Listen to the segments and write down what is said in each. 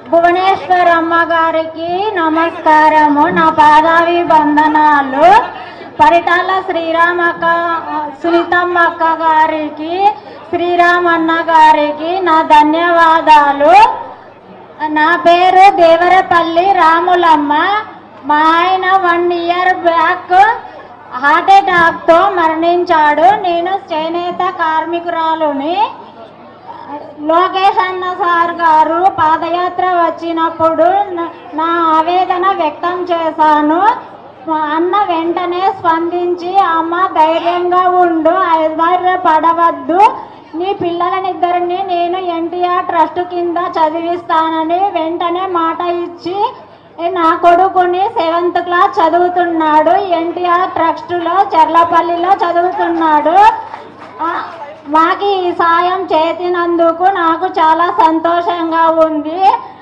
భువనేశ్వరమ్మ గారికి నమస్కారము నా పాదావి వందనాలు పరిటాల శ్రీరామక్క సునీతమ్మ అక్క గారికి శ్రీరామన్న గారికి నా ధన్యవాదాలు నా పేరు దేవరపల్లి రాములమ్మ మా ఆయన one year back heart attack తో మరణించాడు నేను చేనేత కార్మికురాలుని లోకేష్ అన్న సార్ గారు పాదయాత్ర వచ్చినప్పుడు న- నా ఆవేదన వ్యక్తం చేశాను మా అన్న వెంటనే స్పందించి అమ్మ ధైర్యంగా ఉండు పడవద్దు నీ పిల్లలనిద్దరిని నేను ఎన్టీఆర్ ట్రస్ట్ కింద చదివిస్తానని వెంటనే మాట ఇచ్చి నా కొడుకుని సెవెంత్ క్లాస్ చదువుతున్నాడు ఎన్టీఆర్ ట్రస్ట్లో చెర్లపల్లిలో చదువుతున్నాడు ఆ, మాకు ఈ సాయం చేసినందుకు నాకు చాలా సంతోషంగా ఉంది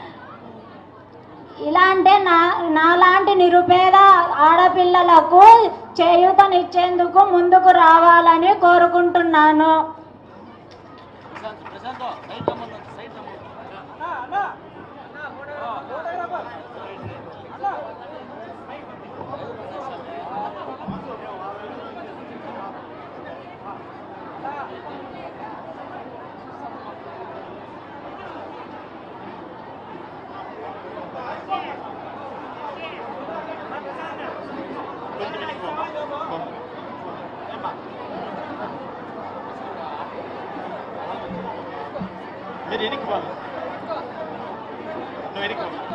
ఇలాంటి నా నాలాంటి నిరుపేద ఆడపిల్లలకు చేయూతనిచ్చేందుకు ముందుకు రావాలని కోరుకుంటున్నాను మీరు వెనక్కి పోవాలి నువ్వు వెనక్కి పోవాలి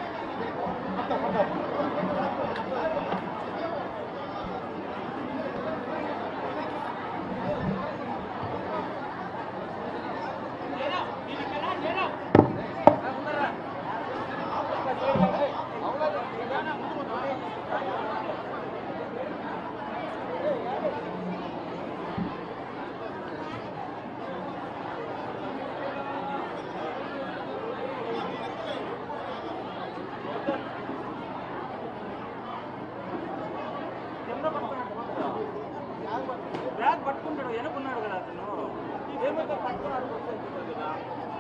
బ్యాగ్ పట్టుకుంటాడు వెనుకున్నాడు కదా అతను ఏమైతే పట్టుకున్నాడు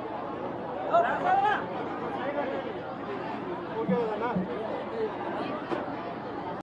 ఓకే కదన్నా